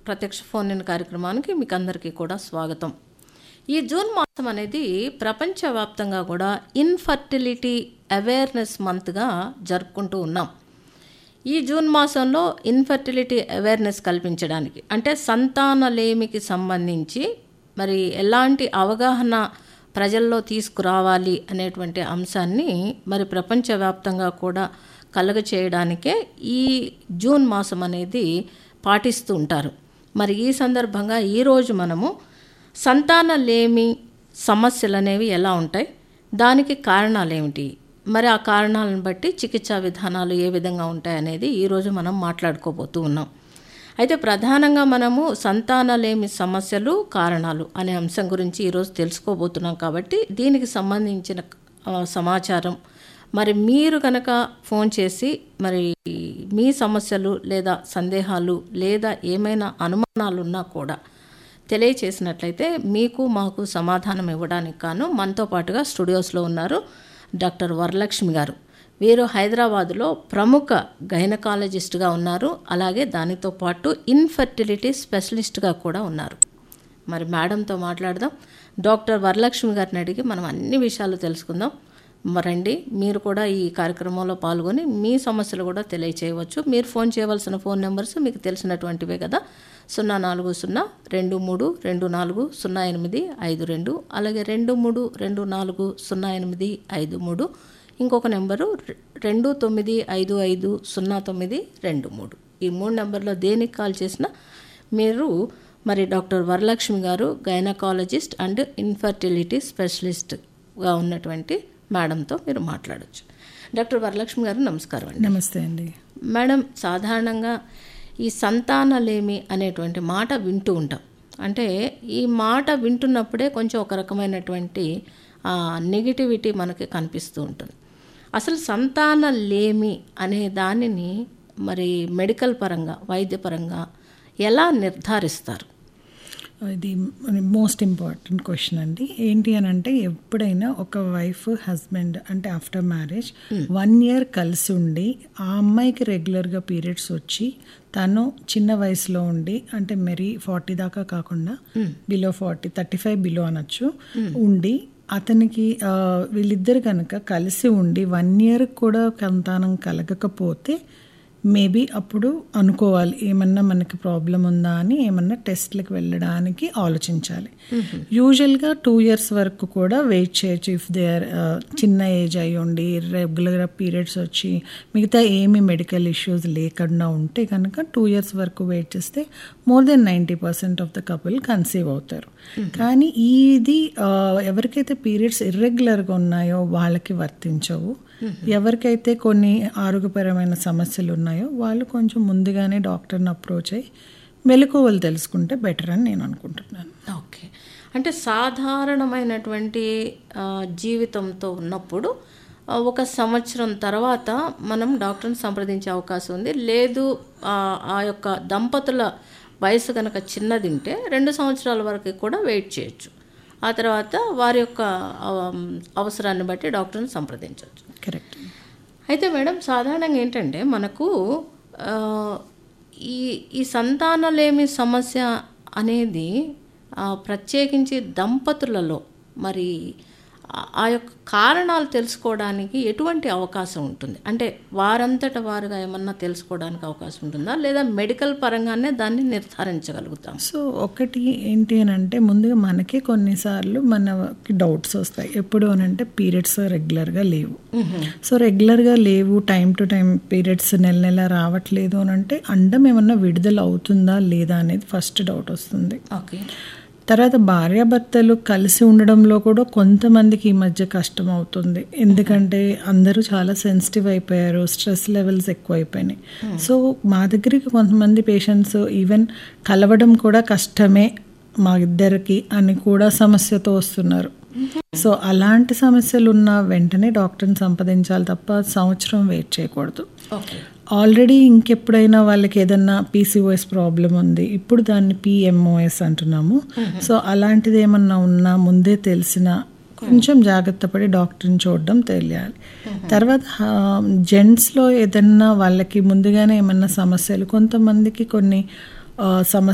ప్రత్యక్ష phone in కార్యక్రమానికి మీకు అందరికీ కూడా స్వాగతం ఈ జూన్ మాసం అనేది ప్రపంచవ్యాప్తంగా కూడా ఇన్ఫర్టిలిటీ అవేర్నెస్ మంత్గా జరుపుకుంటూ ఉన్నాం ఈ జూన్ మాసంలో ఇన్ఫర్టిలిటీ అవేర్నెస్ కల్పించడానికి అంటే సంతానలేమికి సంబంధించి మరి ఎలాంటి అవగాహన ప్రజల్లో తీసుకురావాలి అనేటువంటి అంశాన్ని మరి ప్రపంచవ్యాప్తంగా కూడా కలుగ చేయడానికే ఈ జూన్ మాసం అనేది పాటిస్తూ ఉంటారు మరి ఈ సందర్భంగా ఈరోజు మనము సంతానలేమి సమస్యలు అనేవి ఎలా ఉంటాయి దానికి కారణాలు ఏమిటి మరి ఆ కారణాలను బట్టి చికిత్సా విధానాలు ఏ విధంగా ఉంటాయి అనేది ఈరోజు మనం మాట్లాడుకోబోతూ ఉన్నాం అయితే ప్రధానంగా మనము సంతానలేమి సమస్యలు కారణాలు అనే అంశం గురించి ఈరోజు తెలుసుకోబోతున్నాం కాబట్టి దీనికి సంబంధించిన ఆ, సమాచారం మరి మీరు కనుక ఫోన్ చేసి మరి మీ సమస్యలు లేదా సందేహాలు లేదా ఏమైనా అనుమానాలు ఉన్నా కూడా తెలియచేసినట్లయితే మీకు మాకు సమాధానం ఇవ్వడానికి గాను మనతో పాటుగా స్టూడియోస్లో ఉన్నారు డాక్టర్ వరలక్ష్మి గారు వీరు హైదరాబాదులో ప్రముఖ గైనకాలజిస్ట్గా ఉన్నారు అలాగే దానితో పాటు ఇన్ఫర్టిలిటీ స్పెషలిస్ట్గా కూడా ఉన్నారు మరి మేడంతో మాట్లాడదాం డాక్టర్ వరలక్ష్మి గారిని అడిగి మనం అన్ని విషయాలు తెలుసుకుందాం మరండి మీరు కూడా ఈ కార్యక్రమంలో పాల్గొని మీ సమస్యలు కూడా తెలియచేయవచ్చు మీరు ఫోన్ చేయవలసిన ఫోన్ నెంబర్స్ మీకు తెలిసినటువంటివే కదా సున్నా నాలుగు సున్నా రెండు మూడు రెండు నాలుగు సున్నా ఎనిమిది ఐదు రెండు అలాగే రెండు మూడు రెండు నాలుగు సున్నా ఎనిమిది ఐదు మూడు ఇంకొక నెంబరు రె- రెండు తొమ్మిది ఐదు ఐదు సున్నా తొమ్మిది రెండు మూడు ఈ మూడు నెంబర్లో దేనికి కాల్ చేసినా మీరు మరి డాక్టర్ వరలక్ష్మి గారు గైనకాలజిస్ట్ అండ్ ఇన్ఫర్టిలిటీ స్పెషలిస్ట్గా ఉన్నటువంటి మేడంతో మీరు మాట్లాడొచ్చు డాక్టర్ వరలక్ష్మి గారు నమస్కారం అండి నమస్తే అండి మేడం సాధారణంగా ఈ సంతానలేమి అనేటువంటి మాట వింటూ ఉంటాం అంటే ఈ మాట వింటున్నప్పుడే కొంచెం ఒక రకమైనటువంటి నెగిటివిటీ మనకి కనిపిస్తూ ఉంటుంది అసలు సంతానలేమి అనే దానిని మరి మెడికల్ పరంగా వైద్యపరంగా ఎలా నిర్ధారిస్తారు ఇది మోస్ట్ ఇంపార్టెంట్ క్వశ్చన్ అండి ఏంటి అని అంటే ఎప్పుడైనా ఒక వైఫ్ హస్బెండ్ అంటే ఆఫ్టర్ మ్యారేజ్ వన్ ఇయర్ కలిసి ఉండి ఆ అమ్మాయికి రెగ్యులర్గా పీరియడ్స్ వచ్చి తను చిన్న వయసులో ఉండి అంటే మెరీ ఫార్టీ దాకా కాకుండా below forty thirty five below అనొచ్చు ఉండి అతనికి ఆ, వీళ్ళిద్దరు కనుక కలిసి ఉండి వన్ ఇయర్ కూడా సంతానం కలగకపోతే మేబీ అప్పుడు అనుకోవాలి ఏమన్నా మనకి ప్రాబ్లం ఉందా అని ఏమన్నా టెస్ట్లకు వెళ్ళడానికి ఆలోచించాలి యూజువల్గా టూ ఇయర్స్ వరకు కూడా వెయిట్ చేయొచ్చు ఇఫ్ దే ఆర్ చిన్న ఏజ్ అయి ఉండి రెగ్యులర్గా పీరియడ్స్ వచ్చి మిగతా ఏమి మెడికల్ ఇష్యూస్ లేకుండా ఉంటే కనుక టూ ఇయర్స్ వరకు వెయిట్ చేస్తే more than ninety percent of the couple conceive అవుతారు కానీ ఇది ఆ, ఎవరికైతే పీరియడ్స్ ఇర్రెగ్యులర్గా ఉన్నాయో వాళ్ళకి వర్తించవు ఎవరికైతే కొన్ని ఆరోగ్యపరమైన సమస్యలు ఉన్నాయో వాళ్ళు కొంచెం ముందుగానే డాక్టర్ని అప్రోచ్ అయ్యి మెలకువలు తెలుసుకుంటే బెటర్ అని నేను అనుకుంటున్నాను ఓకే అంటే సాధారణమైనటువంటి ఆ, జీవితంతో ఉన్నప్పుడు ఆ, ఒక సంవత్సరం తర్వాత మనం డాక్టర్ని సంప్రదించే అవకాశం ఉంది లేదు ఆ, ఆ యొక్క దంపతుల వయసు కనుక చిన్నదింటే రెండు సంవత్సరాల వరకు కూడా వెయిట్ చేయొచ్చు ఆ తర్వాత వారి యొక్క ఆ, అవసరాన్ని బట్టి డాక్టర్ని సంప్రదించవచ్చు కరెక్ట్ అయితే మేడం సాధారణంగా ఏంటంటే మనకు ఆ, ఈ ఈ సంతానలేమి సమస్య అనేది ఆ, ప్రత్యేకించి దంపతులలో మరి ఆ- ఆ యొక్క కారణాలు తెలుసుకోవడానికి ఎటువంటి అవకాశం ఉంటుంది అంటే వారంతట వారుగా ఏమన్నా తెలుసుకోవడానికి అవకాశం ఉంటుందా లేదా మెడికల్ పరంగానే దాన్ని నిర్ధారించగలుగుతాం సో ఒకటి ఏంటి అని అంటే ముందుగా మనకే కొన్నిసార్లు మనకి డౌట్స్ వస్తాయి ఎప్పుడు అని అంటే పీరియడ్స్ రెగ్యులర్గా లేవు సో రెగ్యులర్గా లేవు టైం టు టైం పీరియడ్స్ నెల నెల రావట్లేదు అని అంటే అండం ఏమన్నా విడుదల అవుతుందా లేదా అనేది ఫస్ట్ డౌట్ వస్తుంది ఓకే తర్వాత భార్యాభర్తలు కలిసి ఉండడంలో కూడా కొంతమందికి ఈ మధ్య కష్టం అవుతుంది ఎందుకంటే అందరూ చాలా సెన్సిటివ్ అయిపోయారు స్ట్రెస్ లెవెల్స్ ఎక్కువ అయిపోయినాయి సో మా దగ్గరికి కొంతమంది పేషెంట్స్ ఈవెన్ కలవడం కూడా కష్టమే మా ఇద్దరికి అని కూడా సమస్యతో వస్తున్నారు సో అలాంటి సమస్యలు ఉన్న వెంటనే డాక్టర్ని సంప్రదించాలి తప్ప సంవత్సరం వెయిట్ చేయకూడదు ఓకే ఆల్రెడీ ఇంకెప్పుడైనా వాళ్ళకి ఏదన్నా పీసీఓఎస్ ప్రాబ్లం ఉంది ఇప్పుడు దాన్ని పిఎంఓఎస్ అంటున్నాము సో అలాంటిది ఏమన్నా ఉన్నా ముందే తెలిసిన కొంచెం జాగ్రత్త పడి డాక్టర్ని చూడడం తెలియాలి తర్వాత జెంట్స్లో ఏదన్నా వాళ్ళకి ముందుగానే ఏమన్నా సమస్యలు కొంతమందికి కొన్ని సమస్యలు